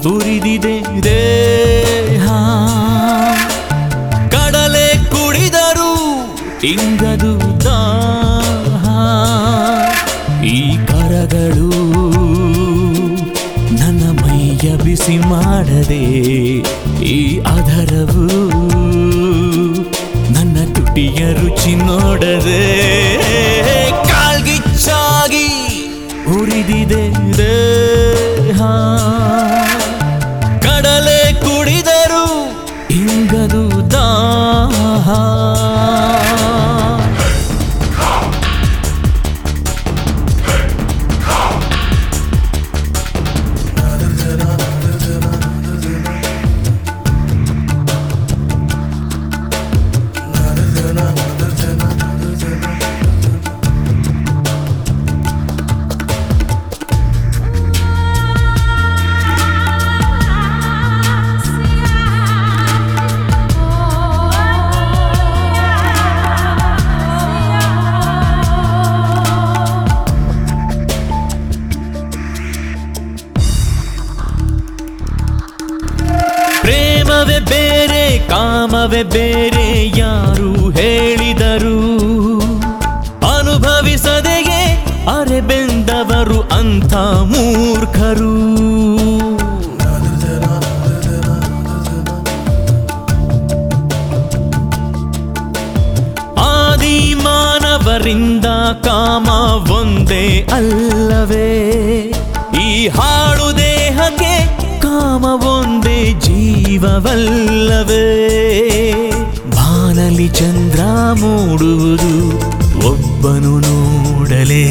ಉರಿದಿದೆ ದೇಹ ಕಡಲೆ ಕುಡಿದರು ಇಂಗದು ದಾಹ ಈ ಕರಗಳು ನನ್ನ ಮೈಯ ಬಿಸಿ ಮಾಡದೆ ಈ ಅದರವು ನನ್ನ ತುಟಿಯ ರುಚಿ ನೋಡದೆ ಕಾಲ್ಗಿಚ್ಚಾಗಿ ಉರಿದಿದೆ ದೇಹ ಕಡಲೆ ಕುಡಿದರು ಇಂಗದು ದಾಹ ಪ್ರೇಮವೇ ಬೇರೆ ಕಾಮವೇ ಬೇರೆ ಯಾರು ಹೇಳಿದರು ಅನುಭವಿಸದೆಯೇ ಅರೆ ಬೆಂದವರು ಅಂಥ ಮೂರ್ಖರು ಆದಿ ಮಾನವರಿಂದ ಕಾಮ ಒಂದೇ ಅಲ್ಲವೇ ಈ ಹಾಳು ದೇಹಕ್ಕೆ ಕಾಮ ಒಂದೇ ಜೀವವಲ್ಲವೇ ಬಾನಲಿ ಚಂದ್ರ ಮೂಡುವುದು ಒಬ್ಬನು ನೋಡಲೇ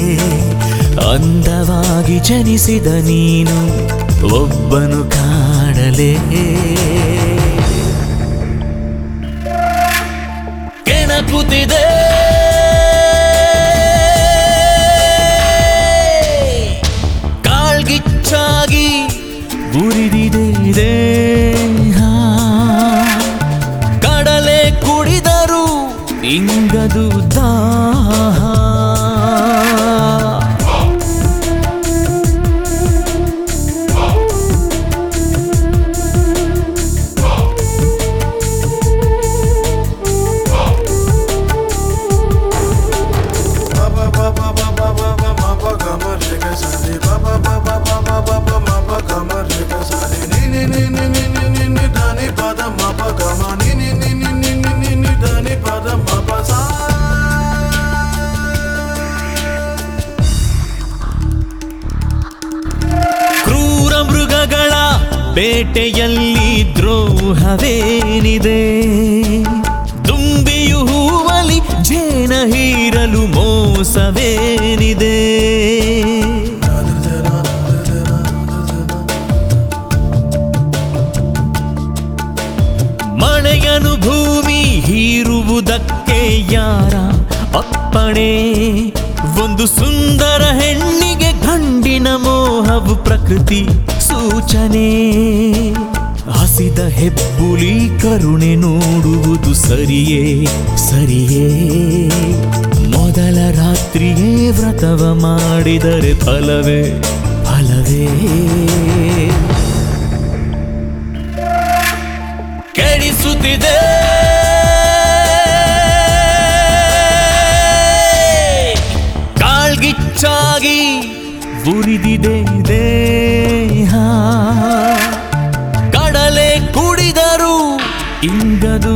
ಅಂದವಾಗಿ ಜನಿಸಿದ ನೀನು ಒಬ್ಬನು ಕಾಡಲೇ ಕೆಣಕುತ್ತಿದೆ ಕಾಳ್ಗಿಚ್ಚಾಗಿ ಉರಿದಿದೆ ದೇಹ ಕಡಲೆ ಕುಡಿದರು ಇಂಗದು ದಾಹ Baba baba baba baba mapa gamar rega sare baba baba baba baba mapa gamar rega sare ni ni ni ni ni ni ni ni dani pada mapa gama ni ni ni ni ni ni ni ni dani pada mapa sa ಕ್ರೂರ ಮೃಗಗಳ ಬೇಟೆಯಲ್ಲಿ ದ್ರೋಹವೇನಿದೆ ದುಂಬಿಯು ಹೂವಲಿ ಜೇನ ಹೀರಲು ಮೋಸವೇನಿದೆ ಮಳೆಯನು ಭೂಮಿ ಹೀರುವುದಕ್ಕೆ ಯಾರ ಅಪ್ಪಣೆ ಒಂದು ಸುಂದರ ಹೆಣ್ಣಿಗೆ ಗಂಡಿನ ಮೋಹವು ಪ್ರಕೃತಿ ಸೂಚನೆ ಹಸಿದ ಹೆಬ್ಬುಲಿ ಕರುಣೆ ನೋಡುವುದು ಸರಿಯೇ ಸರಿಯೇ ಮೊದಲ ರಾತ್ರಿಯೇ ವ್ರತವ ಮಾಡಿದರೆ ಫಲವೇ ಫಲವೇ ಕೆಡಿಸುತ್ತಿದೆ ಕಾಳ್ಗಿಚ್ಚಾಗಿ ಉರಿದಿದೆ ದೇಹ ಕಡಲೆ ಕುಡಿದರು ಇಂಗದು